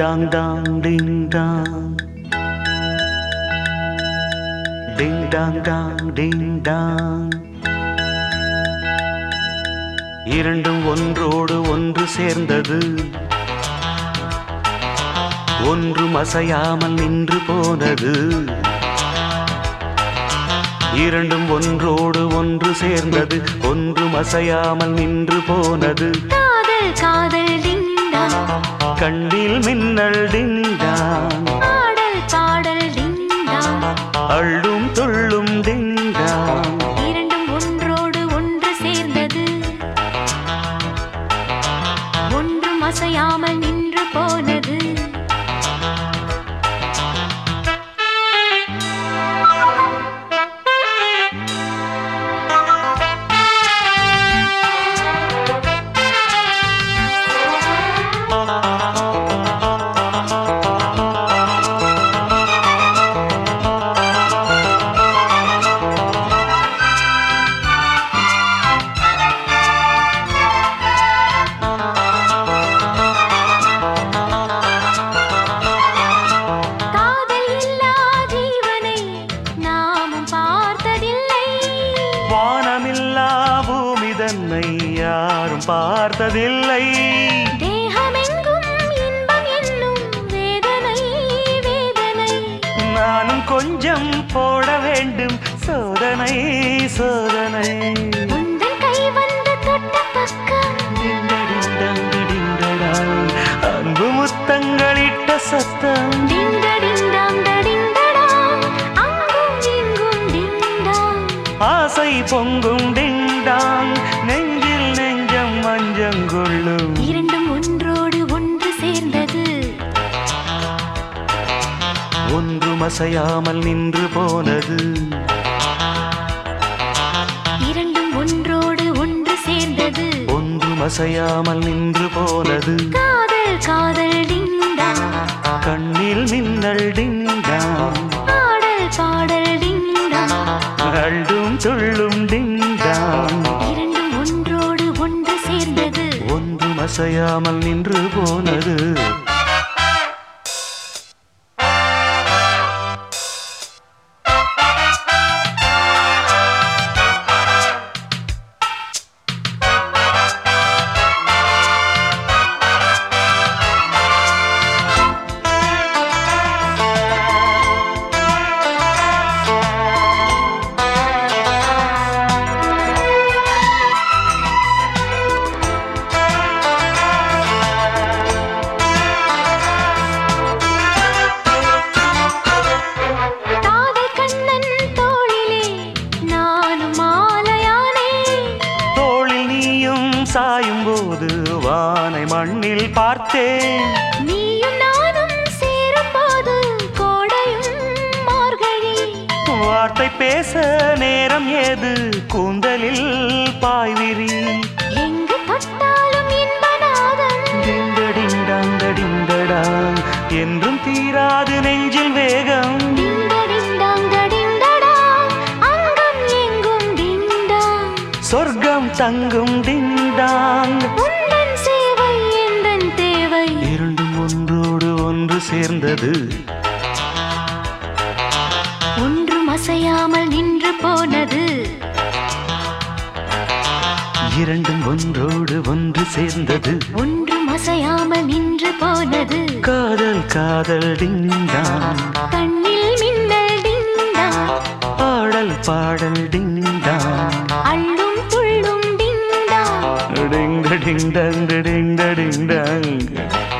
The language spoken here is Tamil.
டாங் டாங் டிங் டாங் டிங் டாங் டாங் டிங் டாங் இரண்டும் ஒன்றோடு ஒன்று சேர்ந்தது ஒன்றும் அசையாமல் நின்று போனது இரண்டும் ஒன்றோடு ஒன்று சேர்ந்தது ஒன்றும் அசையாமல் நின்று போனது காதல் காதல் டிங்டாங் கண்ணில் மின்னல் டிங்டாங் பாடல் பாடல் டிங்டாங் அள்ளும் துள்ளும் டிங்டாங் இரண்டும் ஒன்றோடு ஒன்று சேர்ந்தது ஒன்றும் அசையாமல் நின்று போனது காதல் இல்லா ஜீவனை நாமும் பார்த்ததில்லை வானமில்லா பூமி தன்னை யாரும் பார்த்ததில்லை தேகமெங்கும் இன்பம் என்னும் வேதனை வேதனை நானும் கொஞ்சம் போட வேண்டும் சோதனை சோதனை உந்தன் கை வந்து தொட்ட பக்கம் டிண்டடிண்டங்கடிண்டடாய். அன்பு முத்தங்களிட்ட சத்தம் டிங்கடிண்டாங் டடிங்கடா அங்கும் இங்கும் டிங்டாங் ஆசை பொங்கும் டிங்டாங் நெஞ்சில் நெஞ்சம் மஞ்சங்கொள்ளும் இரண்டும் ஒன்றோடு ஒன்று சேர்ந்தது ஒன்றும் அசையாமல் நின்று போனது இரண்டும் ஒன்றோடு ஒன்று சேர்ந்தது ஒன்றும் அசையாமல் நின்று போனது காதல் காதல் டிங்டாங் கண்ணில் மின்னல் டிங்டாங் பாடல் பாடல் டிங்டாங் அள்ளும் துள்ளும் டிங்டாங் இரண்டும் ஒன்றோடு ஒன்று சேர்ந்தது ஒன்றும் அசையாமல் நின்று போனது காதல் கண்ணன் தோளிலே நானும் மாலையானே தோளில் நீயும் சாயும் போது வானை மண்ணில் பார்த்தேன் நீயும் நானும் சேரும்போது கோடையும் மார்கழி வார்த்தை பேச நேரம் ஏது கூந்தலில் பாய்விரி எங்கு தொட்டாலும் இன்பநாதம் டிண்டடிண்டடிண்டடாங் என்றும் தீராது நெஞ்சில் வேகம் டிங்கடிண்டாங் டடிங்கடா அங்கம் எங்கும் டிண்டாங் சொர்க்கம் தங்கும் டிண்டாங் உந்தன் சேவை எந்தன் தேவை இரண்டும் ஒன்றோடு ஒன்று சேர்ந்தது ஒன்றும் அசையாமல் நின்று போனது இரண்டும் ஒன்றோடு ஒன்று சேர்ந்தது ஒன்றும் அசையாமல் நின்று போனது காதல் காதல் டிண்டாங் கண்ணில் மின்னல் டிண்டாங் பாடல் பாடல் டிண்டாங் அள்ளும் துள்ளும் டிண்டாங் டிங் டிங் டங் டிங் டிங் டங்